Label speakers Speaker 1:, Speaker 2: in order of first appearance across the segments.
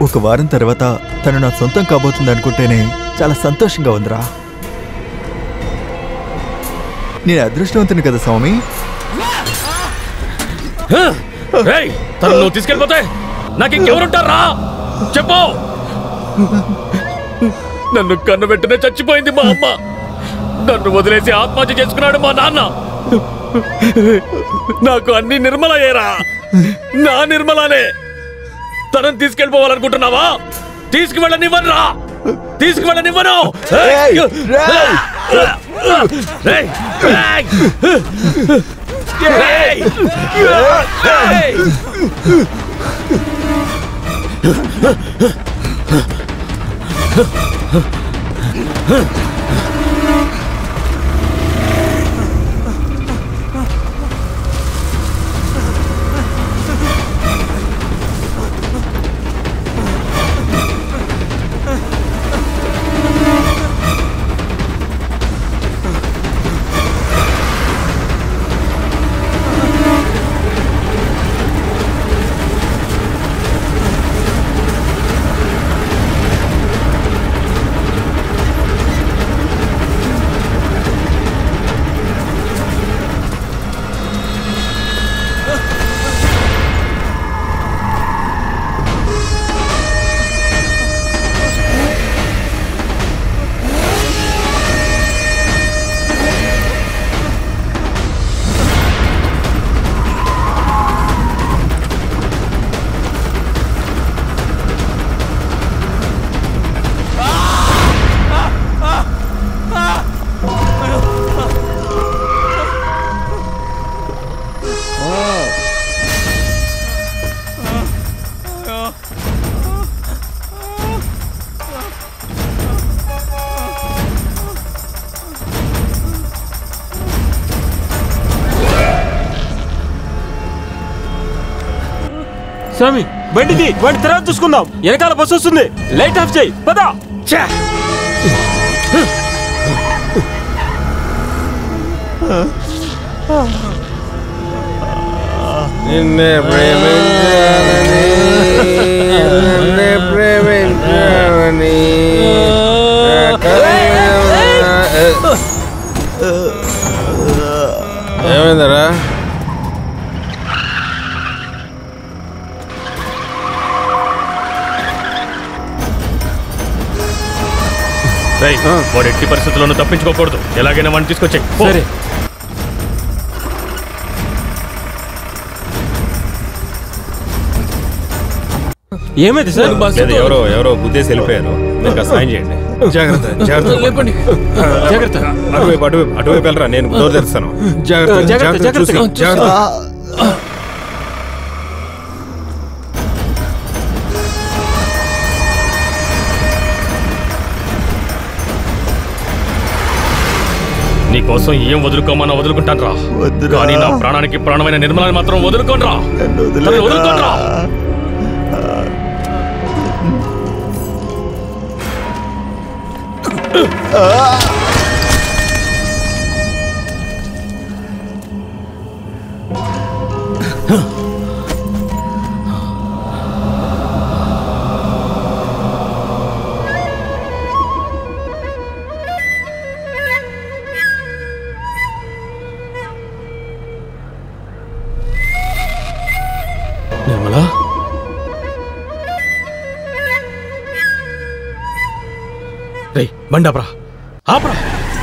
Speaker 1: ఒక వారం తర్వాత తను నా సొంతం కాబోతుంది అనుకుంటేనే చాలా సంతోషంగా ఉందిరా నేను అదృష్టవంతుని కదా స్వామి
Speaker 2: రేయ్ తను నువ్వు తీసుకెళ్ళిపోతే నాకు ఇంకెవరుంటారా చెప్పు నన్ను కన్ను వెంటనే చచ్చిపోయింది మా అమ్మ నన్ను వదిలేసి ఆత్మహత్య చేసుకున్నాడు మా నాన్న నాకు అన్ని నిర్మలయ్యేరా నా నిర్మలానే తనని తీసుకెళ్ళిపోవాలనుకుంటున్నావా తీసుకువెళ్ళనివ్వనురా తీసుకువెళ్ళనివ్వను
Speaker 1: రేయ్, రేయ్.
Speaker 2: రేయ్, రేయ్. రేయ్. రేయ్.
Speaker 3: స్వామి బండిది బండి తర్వాత చూసుకుందాం వెనకాల బస్సు వస్తుంది లైట్ ఆఫ్ చేయి పదా
Speaker 2: ఛే!
Speaker 4: నిన్నే ప్రేమించాలని నిన్నే ప్రేమించాలని ఏమైందరా
Speaker 2: రేయ్, వాడు ఎట్టి పరిస్థితుల్లోనూ తప్పించుకోకూడదు ఎలాగైనా వాడిని తీసుకొచ్చాయి
Speaker 3: సరే ఏమైంది సార్
Speaker 4: లేదు, ఎవరో ఎవరో గుద్దేసి వెళ్ళిపోయారు మీరు కాస్త సాయం చేయండి జాగ్రత్త జాగ్రత్త
Speaker 2: లేపండి
Speaker 3: జాగ్రత్త
Speaker 4: అటువైపు అటువైపు అటువైపు వెళ్ళరా నేను డోర్ తెరుస్తాను జాగ్రత్త
Speaker 3: జాగ్రత్త,
Speaker 4: జాగ్రత్త చూసి
Speaker 3: జాగ్రత్త.
Speaker 4: జాగ్రత్త
Speaker 2: నీ కోసం ఏం వదులుకోమన్నా వదులుకుంటాను రా
Speaker 1: వద్దురా.
Speaker 2: కానీ నా ప్రాణానికి ప్రాణమైన నిర్మలాన్ని మాత్రం వదులుకోను రా
Speaker 1: నన్ను
Speaker 2: తనని
Speaker 1: వదిలేరా.
Speaker 2: వదులుకోను రా నిర్మలా రేయ్ బండి ఆపరా ఆపరా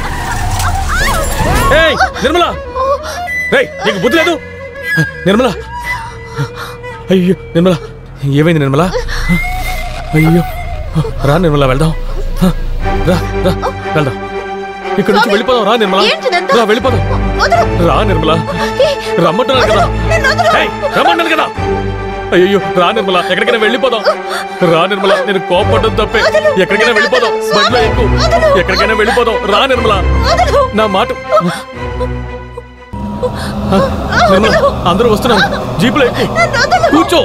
Speaker 2: ఏయ్ నిర్మలా రేయ్ నీకు బుద్ధి లేదు నిర్మలా అయ్యో నిర్మలా ఏమైంది నిర్మలా అయ్యో రా నిర్మలా వెళ్దాం రా రా వెళ్దాం ఇక్కడ నుంచి వెళ్ళిపోదాం రా నిర్మలా
Speaker 5: ఏంటిదంతా?
Speaker 2: రా వెళ్ళిపోదాం
Speaker 5: వదలు.
Speaker 2: రా నిర్మలా రమ్మంటున్నాను కదా
Speaker 5: నన్ను వదలు.
Speaker 2: ఏయ్, రమ్మన్నాను కదా అయ్యో రా నిర్మలా ఎక్కడికైనా వెళ్ళిపోదాం రా నిర్మలా నేను కోపడ్డం తప్పే ఎక్కడికైనా వెళ్ళిపోదాం బండిలో ఎక్కు ఎక్కడికైనా వెళ్ళిపోదాం రా నిర్మలా
Speaker 5: వదలు.
Speaker 2: నా మాట నిర్మలా అందరూ వస్తున్నారు జీపులో ఎక్కు కూర్చో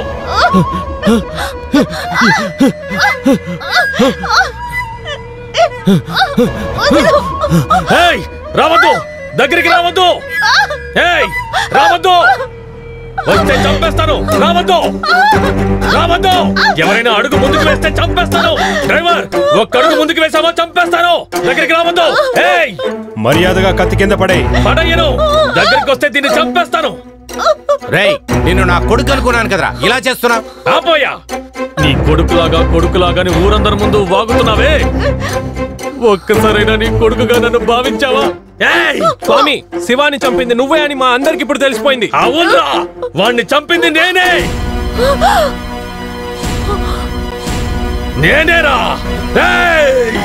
Speaker 2: ఏయ్ రావద్దు దగ్గరికి రావద్దు ఏయ్ రావద్దు వస్తే చంపేస్తాను రావద్దు రావద్దు ఎవరైనా అడుగు ముందుకు వేస్తే చంపేస్తాను డ్రైవర్ ఒక్క అడుగు ముందుకు వేసామో చంపేస్తాను దగ్గరికి రావద్దు ఏయ్
Speaker 4: మర్యాదగా కత్తి కింద పడే
Speaker 2: పడయ్యను దగ్గరికి వస్తే దీన్ని చంపేస్తాను
Speaker 5: రేయ్ నిన్ను నా కొడుకు అనుకున్నాను కదరా ఇలా చేస్తున్నా
Speaker 2: ఆపోయా నీ కొడుకులాగా కొడుకులాగాని ఊరందరి ముందు వాగుతున్నావే ఒక్కసారైనా నీ కొడుకుగా నన్ను భావించావా ఏయ్
Speaker 3: స్వామి శివాని చంపింది నువ్వే అని మా అందరికి ఇప్పుడు తెలిసిపోయింది
Speaker 2: అవునరా వాణ్ణి చంపింది నేనే నేనేరా ఏయ్!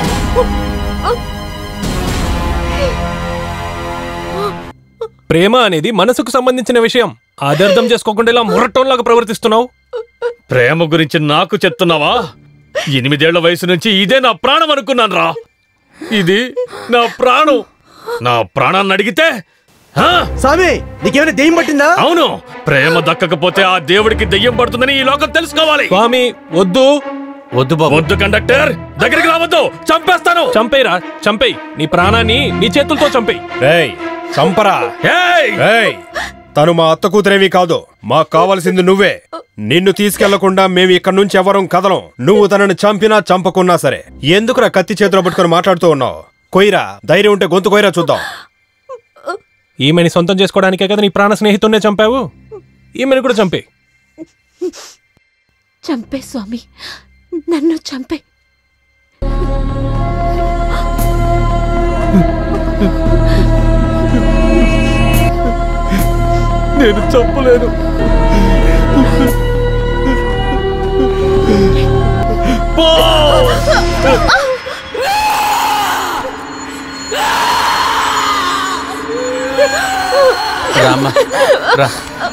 Speaker 3: ప్రేమ అనేది మనసుకు సంబంధించిన విషయం అది అర్థం చేసుకోకుండా ఇలా మురటంలాగా ప్రవర్తిస్తున్నావు
Speaker 2: ప్రేమ గురించి నాకు చెప్తున్నావా ఎనిమిదేళ్ల వయసు నుంచి ఇదే నా ప్రాణం అనుకున్నాను రా ఇది నా ప్రాణం నా ప్రాణాన్ని అడిగితే ఆ?
Speaker 6: స్వామి నీకేమైనా దెయ్యం పట్టిందా
Speaker 2: అవును ప్రేమ దక్కకపోతే ఆ దేవుడికి దెయ్యం పడుతుందని ఈ లోకం తెలుసుకోవాలి
Speaker 3: స్వామి వద్దు
Speaker 5: వద్దు బాబు
Speaker 2: వద్దు కండక్టర్ దగ్గరికి రావద్దు చంపేస్తాను
Speaker 3: చంపేరా చంపేయ్ నీ ప్రాణాన్ని నీ చేతులతో చంపేయ్
Speaker 4: రేయ్ చంపరా
Speaker 2: ఏయ్!
Speaker 4: రేయ్ తను మా అత్త కూతురేవి కాదు మాకు కావలసింది నువ్వే నిన్ను తీసుకెళ్లకుండా మేము ఇక్కడి నుంచి ఎవరం కదలం నువ్వు తనని చంపినా చంపకున్నా సరే ఎందుకురా కత్తి చేతిలో పట్టుకొని మాట్లాడుతూ ఉన్నావు కొయ్యరా ధైర్యం ఉంటే గొంతు కొయ్యరా చూద్దాం
Speaker 3: ఈమెని సొంతం చేసుకోవడానికే కదా నీ ప్రాణ స్నేహితున్నే చంపావు ఈమెను కూడా చంపే
Speaker 7: చంపే స్వామి నన్ను చంపే
Speaker 2: నేను చంపలేను పో!
Speaker 5: రామ్మా రా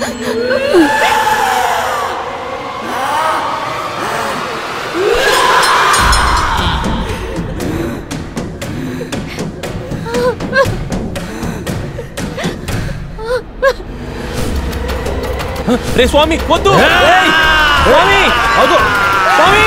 Speaker 3: రే స్వామి వద్దు ఏయ్! స్వామి వద్దు స్వామి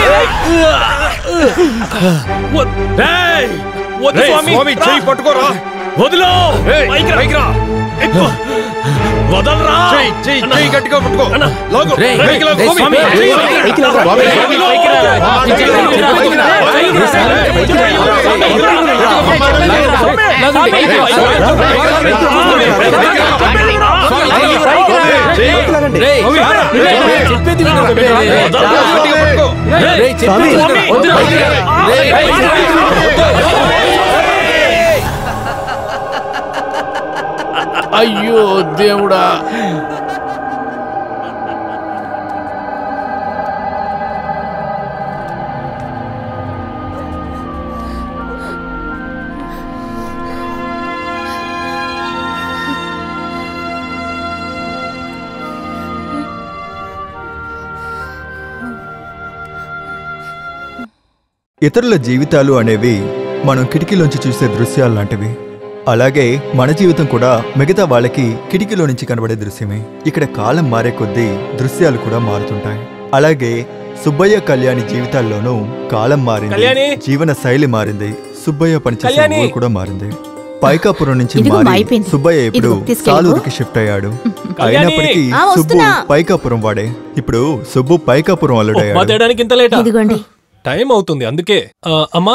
Speaker 3: వద్-
Speaker 2: ఏయ్!
Speaker 3: వద్దు
Speaker 4: రేయ్,
Speaker 3: స్వామి
Speaker 4: స్వామి
Speaker 3: రా.
Speaker 4: చెయ్యి పట్టుకోరా
Speaker 2: వదిలో
Speaker 4: రేయ్,
Speaker 3: పైకి రా.
Speaker 4: పైకి రా.
Speaker 2: ఎక్కువ. వదలరా
Speaker 4: చెయ్యి, చెయ్యి, చెయ్యి గట్టిగా పట్టుకో లాగు.
Speaker 5: రేయ్,
Speaker 4: పైకి లాగు,
Speaker 5: రేయ్,
Speaker 4: స్వామి.
Speaker 5: స్వామి,
Speaker 4: చెయ్యి.
Speaker 5: రేయ్,
Speaker 6: పైకి లాగు.
Speaker 4: స్వామి,
Speaker 2: వదిలో.
Speaker 3: పైకి రా.
Speaker 5: పైకి రా. పైకి రా.
Speaker 3: పైకి రా.
Speaker 5: పైకి రా. రేయ్, రేయ్, చెప్పేది విను. రేయ్,
Speaker 4: గట్టిగా పట్టుకో.
Speaker 5: రేయ్, చెప్పేది విను.
Speaker 3: వద్దు.
Speaker 5: పైకి రా. రేయ్, పైకి రా. అయ్యో దేవుడా
Speaker 1: ఇతరుల జీవితాలు అనేవి మనం కిటికీలోంచి చూసే దృశ్యాలు లాంటివి అలాగే మన జీవితం కూడా మిగతా వాళ్ళకి కిటికీలో నుంచి కనబడే దృశ్యమే ఇక్కడ కాలం మారే కొద్దీ దృశ్యాలు కూడా మారుతుంటాయి అలాగే సుబ్బయ్య కళ్యాణి జీవితాల్లోనూ కాలం మారింది
Speaker 3: కళ్యాణి!
Speaker 1: జీవన శైలి మారింది సుబ్బయ్య పనిచేసే
Speaker 3: కళ్యాణి!
Speaker 1: ఊరు కూడా మారింది పైకాపురం నుంచి
Speaker 7: ఇదిగో
Speaker 1: మారి
Speaker 7: అయిపోయింది.
Speaker 1: సుబ్బయ్య ఇప్పుడు
Speaker 7: ఇదిగో తీసుకెళ్ళు.
Speaker 1: సాలూరుకి షిఫ్ట్ అయ్యాడు
Speaker 3: కళ్యాణి!
Speaker 1: అయినప్పటికీ
Speaker 7: ఆ,
Speaker 1: సుబ్బు
Speaker 7: వస్తున్నా.
Speaker 1: పైకాపురం వాడే ఇప్పుడు సుబ్బు పైకాపురం
Speaker 3: ఉప్మా
Speaker 1: అల్లుడయ్యాడు
Speaker 3: తేయడానికి ఇంత లేటా
Speaker 7: ఇదిగోండి
Speaker 3: టైం అవుతుంది అందుకే ఆ, అమ్మా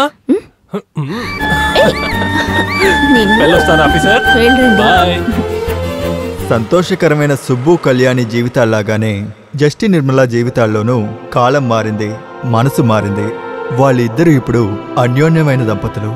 Speaker 7: నిన్ను
Speaker 3: వెళ్ళొస్తాను ఆఫీసర్
Speaker 7: వెళ్ళండి
Speaker 3: బాయ్
Speaker 1: సంతోషకరమైన సుబ్బు కళ్యాణి జీవితాల్లాగానే జస్టి నిర్మల జీవితాల్లోనూ కాలం మారింది మనసు మారింది వాళ్ళిద్దరూ ఇప్పుడు అన్యోన్యమైన దంపతులు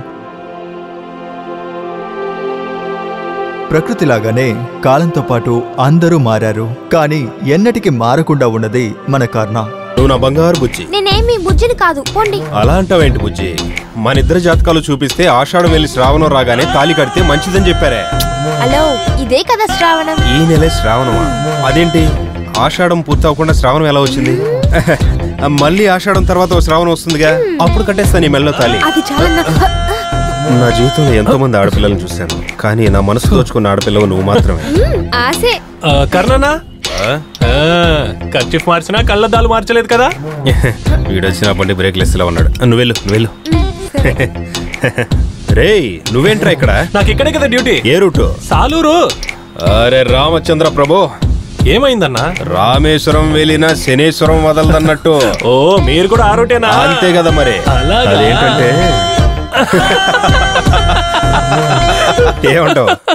Speaker 1: ప్రకృతిలాగానే కాలంతో పాటు అందరూ మారారు కానీ ఎన్నటికి మారకుండా ఉన్నది మన కర్ణ
Speaker 4: నువ్వు నా బంగారు బుజ్జి
Speaker 8: నేనేమి బుజ్జిని కాదు పోండి
Speaker 4: అలా అంటావేంటి బుజ్జి మన ఇద్దరు జాతకాలు చూపిస్తే ఆషాఢం వెళ్ళి శ్రావణం రాగానే తాలి కడితే మంచిదని చెప్పారే
Speaker 8: హలో ఇదే కదా శ్రావణం
Speaker 4: ఈ నెలే శ్రావణమా అదేంటి ఆషాఢం పూర్తి అవ్వకుండా శ్రావణం ఎలా వచ్చింది మళ్ళీ ఆషాఢం తర్వాత ఓ శ్రావణం వస్తుందిగా అప్పుడు కట్టేస్తాను ఈ మెల్లో తాలి
Speaker 8: అది చాలా నా-
Speaker 4: నా జీవితంలో ఎంతో మంది ఆడపిల్లలను చూశాను కానీ నా మనసు దోచుకున్న ఆడపిల్లవు నువ్వు మాత్రమే
Speaker 8: మ్మ్, ఆసే
Speaker 3: ఆ, కర్ణనా ఖర్చు మార్చినా కళ్ళద్దాలు మార్చలేదు కదా
Speaker 4: వీడొచ్చిన బండి బ్రేక్ లెస్ ఉన్నాడు నువ్వు వెళ్ళు నువ్వు వెళ్ళు రేయ్ నువ్వేంట్రా ఇక్కడ
Speaker 3: నాకు ఇక్కడే కదా డ్యూటీ
Speaker 4: ఏ రూటు
Speaker 3: సాలూరు
Speaker 4: అరే రామచంద్ర ప్రభు
Speaker 2: ఏమైందన్నా
Speaker 4: రామేశ్వరం వెళ్ళిన శనేశ్వరం వదలదన్నట్టు
Speaker 3: ఓ మీరు కూడా ఆ రూటేనా
Speaker 4: అంతే కదా మరి
Speaker 2: అలాగా?
Speaker 4: అదేంటంటే ఏమంటావు